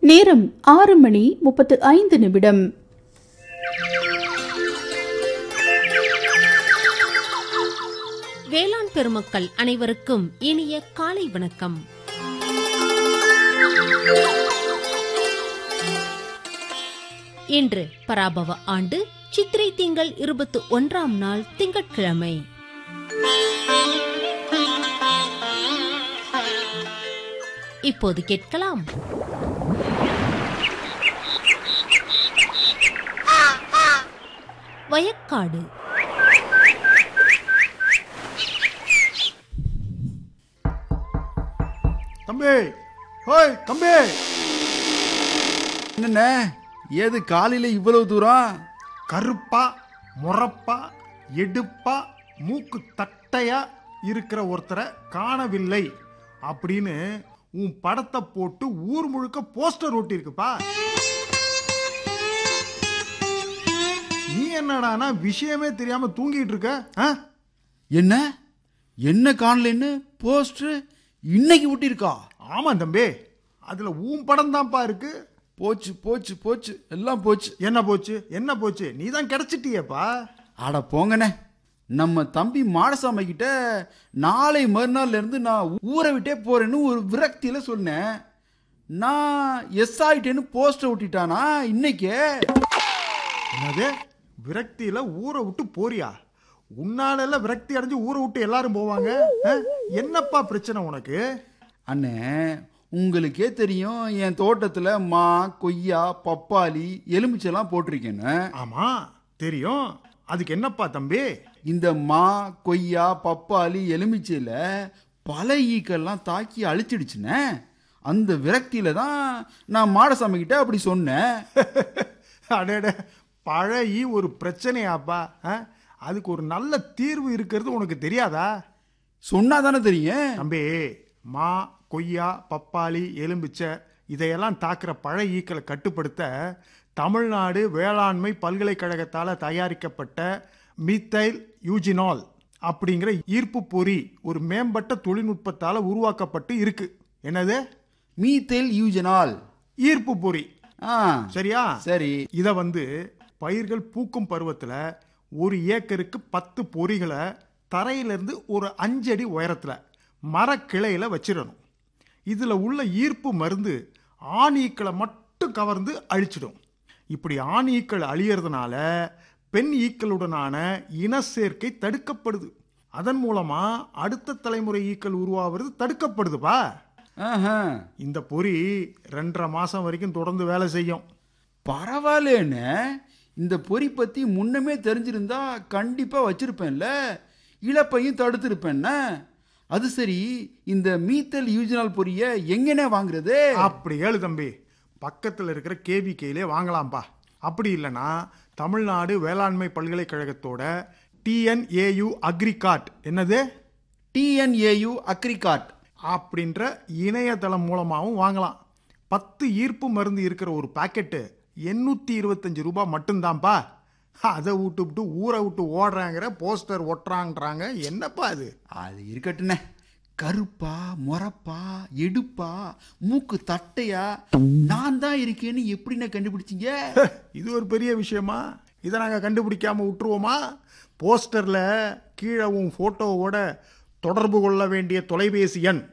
நேரம் ஆறு மணி முப்பத்து ஐந்து நிமிடம் வேளாண் பெருமக்கள் அனைவருக்கும் இனிய காலை வணக்கம் இன்று பராபவ ஆண்டு சித்திரை திங்கள் இருபத்தி ஒன்றாம் நாள் திங்கட்கிழமை இப்போது கேட்கலாம் வயக்காடு தம்பி ஹோய் தம்பி என்னண்ணே ஏது காலையில இவ்வளவு தூரம் கருப்பா முறப்பா எடுப்பா மூக்கு தட்டையா இருக்கிற ஒருத்தரை காணவில்லை அப்படின்னு உன் படத்தை போட்டு ஊர் முழுக்க போஸ்டர் ஒட்டியிருக்குப்பா நீ என்னடானா விஷயமே தெரியாம தூங்கிட்டு இருக்க ஆ? என்ன என்ன காணலன்னு போஸ்டர் இன்னைக்கு விட்டிருக்கா ஆமா தம்பி அதுல உன் படம் தான்ப்பா இருக்கு போச்சு போச்சு போச்சு எல்லாம் போச்சு என்ன போச்சு என்ன போச்சு நீ தான் கிடைச்சிட்டியேப்பா அட போங்கண்ணே நம்ம தம்பி மாடசாமி கிட்ட நாளை மறுநாள்ல இருந்து நான் ஊரை விட்டே போறேன்னு ஒரு விரக்தியில சொன்னேன் நான் எஸ் ஆயிட்டேன்னு போஸ்டர் ஒட்டிட்டானா இன்னைக்கு என்னது விரக்தியில ஊரை விட்டு போறியா உன்னால எல்லாம் விரக்தி அடைஞ்சு ஊரை விட்டு எல்லாரும் போவாங்க ஆ? என்னப்பா பிரச்சனை உனக்கு அண்ணே உங்களுக்கே தெரியும் என் தோட்டத்துல மா கொய்யா பப்பாளி எலுமிச்செல்லாம் போட்டிருக்கேன்னு ஆமா தெரியும் அதுக்கு என்னப்பா தம்பி இந்த மா கொய்யா பப்பாளி எலுமிச்சையில பல ஈக்கெல்லாம் தாக்கி அழிச்சிடுச்சுனே அந்த விரக்தியில தான் நான் மாடசாமி கிட்ட அப்படி சொன்னேன் அடேட பழகி ஒரு பிரச்சனையாப்பா ஆ? அதுக்கு ஒரு நல்ல தீர்வு இருக்கிறது உனக்கு தெரியாதா சொன்னா தானே தெரியும் தம்பி மா கொய்யா பப்பாளி எலும்பிச்சை இதையெல்லாம் தாக்குற பழ ஈக்களை கட்டுப்படுத்த தமிழ்நாடு வேளாண்மை பல்கலைக்கழகத்தால் தயாரிக்கப்பட்ட மீத்தைல் யூஜினால் அப்படிங்கிற ஈர்ப்பு பொறி ஒரு மேம்பட்ட தொழில்நுட்பத்தால் உருவாக்கப்பட்டு இருக்கு என்னது மீத்தேல் யூஜனால் ஈர்ப்பு பொறி ஆ சரியா சரி இதை வந்து பயிர்கள் பூக்கும் பருவத்தில் ஒரு ஏக்கருக்கு பத்து பொறிகளை தரையிலிருந்து ஒரு அஞ்சடி உயரத்தில் மரக்கிளையில வச்சிடணும் இதில் உள்ள ஈர்ப்பு மருந்து ஆணீக்களை மட்டும் கவர்ந்து அழிச்சிடும் இப்படி ஆண் ஈக்கள் அழியறதுனால பெண் ஈக்களுடனான இன சேர்க்கை தடுக்கப்படுது அதன் மூலமா அடுத்த தலைமுறை ஈக்கள் உருவாவது தடுக்கப்படுதுப்பா ஆஹா இந்த பொறி ரெண்டரை மாசம் வரைக்கும் தொடர்ந்து வேலை செய்யும் பரவாயில்லேன்னு இந்த பொறி பத்தி முன்னமே தெரிஞ்சிருந்தா கண்டிப்பா வச்சிருப்பேன்ல இழப்பையும் தடுத்திருப்பேன்ன அது சரி இந்த மீத்தல் யூஜினால் பொரிய எங்கனே வாங்குறது அப்படி ஏழு தம்பி பக்கத்தில் இருக்கிற கேவிகேலே வாங்கலாம்ப்பா அப்படி இல்லைன்னா தமிழ்நாடு வேளாண்மை பல்கலைக்கழகத்தோட டிஎன்ஏயு அக்ரிகாட் என்னது டிஎன்ஏயு அக்ரிகாட் அப்படின்ற இணையதளம் மூலமாகவும் வாங்கலாம் பத்து ஈர்ப்பு மருந்து இருக்கிற ஒரு பாக்கெட்டு எண்ணூற்றி இருபத்தஞ்சு ரூபாய் மட்டும்தான்ப்பா அதை விட்டு விட்டு ஊரை விட்டு ஓடுறாங்கிற போஸ்டர் ஒட்டுறாங்கறாங்க என்னப்பா அது அது இருக்கட்டுண்ணே கருப்பா முறப்பா எடுப்பா மூக்கு தட்டையா நான் தான் இருக்கேன்னு எப்படிண்ணே கண்டுபிடிச்சீங்க இது ஒரு பெரிய விஷயமா இதை நாங்கள் கண்டுபிடிக்காம விட்டுருவோமா போஸ்டரில் கீழே உன் ஃபோட்டோவோட தொடர்பு கொள்ள வேண்டிய தொலைபேசி எண்